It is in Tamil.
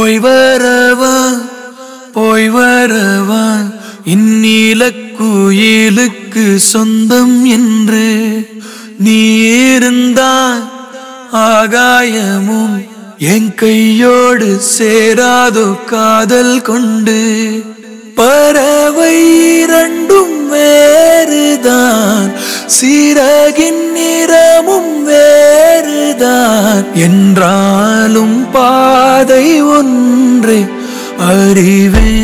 போய் வரவா போய் வரவா இந்நீலக்குயிலுக்கு சொந்தம் என்று நீ இருந்தால் ஆகாயமும் என் கையோடு சேராதோ காதல் கொண்டு பறவை இரண்டும் வேறுதான் சிறகின் நிறமும் வேறுதான் என்றாலும் பாதை ஒன்றே அறிவே